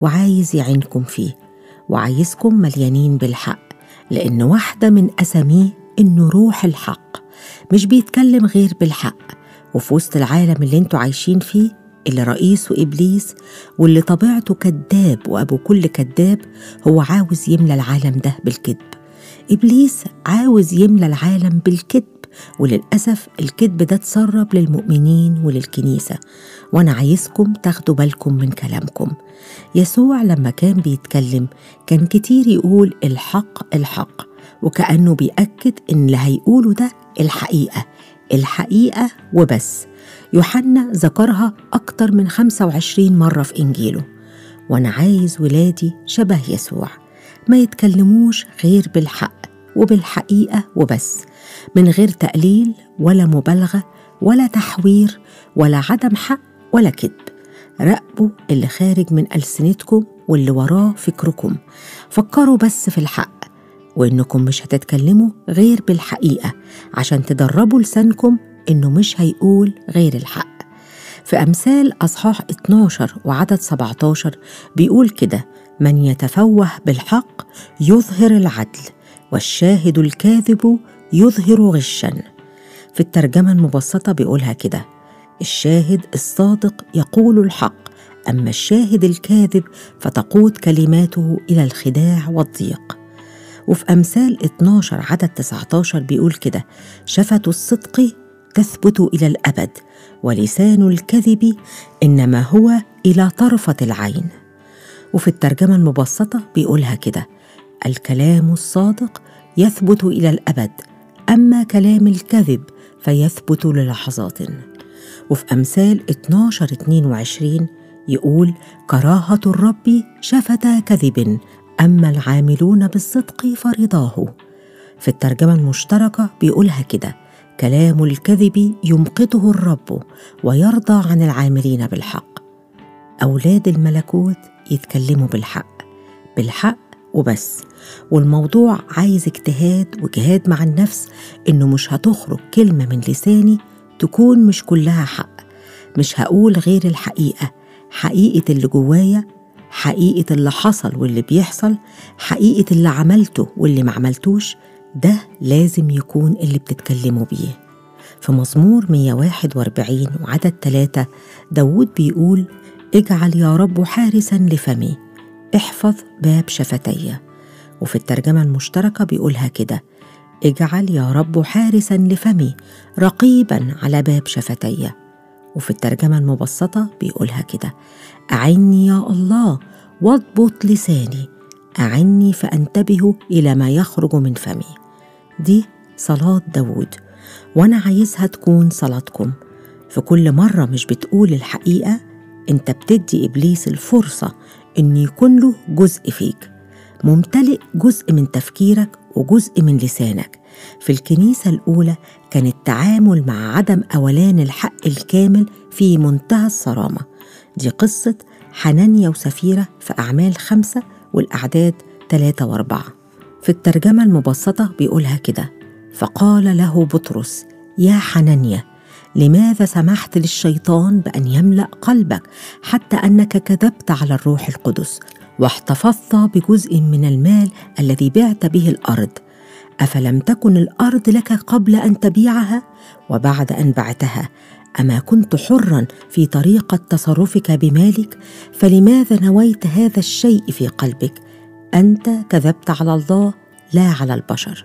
وعايز يعينكم فيه وعايزكم مليانين بالحق لأن واحدة من أساميه إنه روح الحق مش بيتكلم غير بالحق وفي وسط العالم اللي انتوا عايشين فيه اللي رئيسه إبليس واللي طبيعته كذاب وأبو كل كذاب هو عاوز يملى العالم ده بالكذب إبليس عاوز يملى العالم بالكذب وللأسف الكذب ده اتسرب للمؤمنين وللكنيسة وأنا عايزكم تاخدوا بالكم من كلامكم يسوع لما كان بيتكلم كان كتير يقول الحق الحق وكأنه بيأكد إن اللي هيقوله ده الحقيقة الحقيقة وبس يوحنا ذكرها أكتر من 25 مرة في إنجيله وأنا عايز ولادي شبه يسوع ما يتكلموش غير بالحق وبالحقيقة وبس من غير تقليل ولا مبالغة ولا تحوير ولا عدم حق ولا كذب راقبوا اللي خارج من ألسنتكم واللي وراه فكركم فكروا بس في الحق وإنكم مش هتتكلموا غير بالحقيقة عشان تدربوا لسانكم إنه مش هيقول غير الحق في أمثال أصحاح 12 وعدد 17 بيقول كده من يتفوه بالحق يظهر العدل والشاهد الكاذب يظهر غشا في الترجمة المبسطة بيقولها كده الشاهد الصادق يقول الحق أما الشاهد الكاذب فتقود كلماته إلى الخداع والضيق وفي أمثال 12 عدد 19 بيقول كده شفة الصدق تثبت إلى الأبد ولسان الكذب إنما هو إلى طرفة العين وفي الترجمة المبسطة بيقولها كده الكلام الصادق يثبت إلى الأبد أما كلام الكذب فيثبت للحظات وفي أمثال 12 22 يقول كراهة الرب شفة كذب أما العاملون بالصدق فرضاه في الترجمة المشتركة بيقولها كده كلام الكذب يمقته الرب ويرضى عن العاملين بالحق أولاد الملكوت يتكلموا بالحق بالحق وبس والموضوع عايز اجتهاد وجهاد مع النفس إنه مش هتخرج كلمة من لساني تكون مش كلها حق مش هقول غير الحقيقة حقيقة اللي جوايا حقيقة اللي حصل واللي بيحصل حقيقة اللي عملته واللي ما عملتوش ده لازم يكون اللي بتتكلموا بيه في مزمور 141 وعدد 3 داود بيقول اجعل يا رب حارسا لفمي احفظ باب شفتي وفي الترجمة المشتركة بيقولها كده اجعل يا رب حارسا لفمي رقيبا على باب شفتي وفي الترجمة المبسطة بيقولها كده أعني يا الله واضبط لساني أعني فأنتبه إلى ما يخرج من فمي دي صلاة داود وأنا عايزها تكون صلاتكم في كل مرة مش بتقول الحقيقة أنت بتدي إبليس الفرصة إن يكون له جزء فيك ممتلئ جزء من تفكيرك وجزء من لسانك في الكنيسة الأولى كان التعامل مع عدم أولان الحق الكامل في منتهى الصرامة دي قصة حنانيا وسفيرة في أعمال خمسة والأعداد ثلاثة وأربعة في الترجمة المبسطة بيقولها كده فقال له بطرس يا حنانيا لماذا سمحت للشيطان بأن يملأ قلبك حتى أنك كذبت على الروح القدس واحتفظت بجزء من المال الذي بعت به الأرض أفلم تكن الأرض لك قبل أن تبيعها وبعد أن بعتها أما كنت حرا في طريقة تصرفك بمالك فلماذا نويت هذا الشيء في قلبك أنت كذبت على الله لا على البشر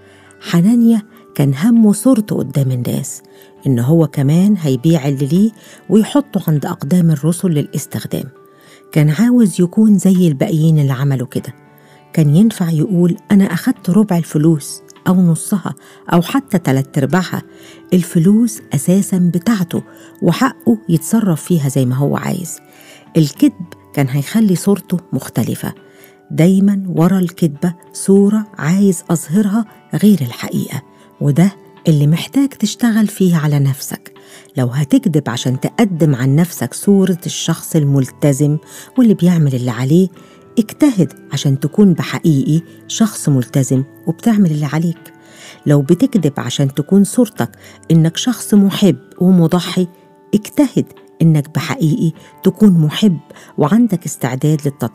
حنانيا كان همه صورته قدام الناس إن هو كمان هيبيع اللي ليه ويحطه عند أقدام الرسل للاستخدام كان عاوز يكون زي الباقيين اللي عملوا كده كان ينفع يقول أنا أخدت ربع الفلوس أو نصها أو حتى تلات أرباعها الفلوس أساسا بتاعته وحقه يتصرف فيها زي ما هو عايز الكذب كان هيخلي صورته مختلفة دايما ورا الكذبة صورة عايز أظهرها غير الحقيقة وده اللي محتاج تشتغل فيه على نفسك لو هتكذب عشان تقدم عن نفسك صورة الشخص الملتزم واللي بيعمل اللي عليه اجتهد عشان تكون بحقيقي شخص ملتزم وبتعمل اللي عليك لو بتكذب عشان تكون صورتك انك شخص محب ومضحي اجتهد إنك بحقيقي تكون محب وعندك استعداد للتطوع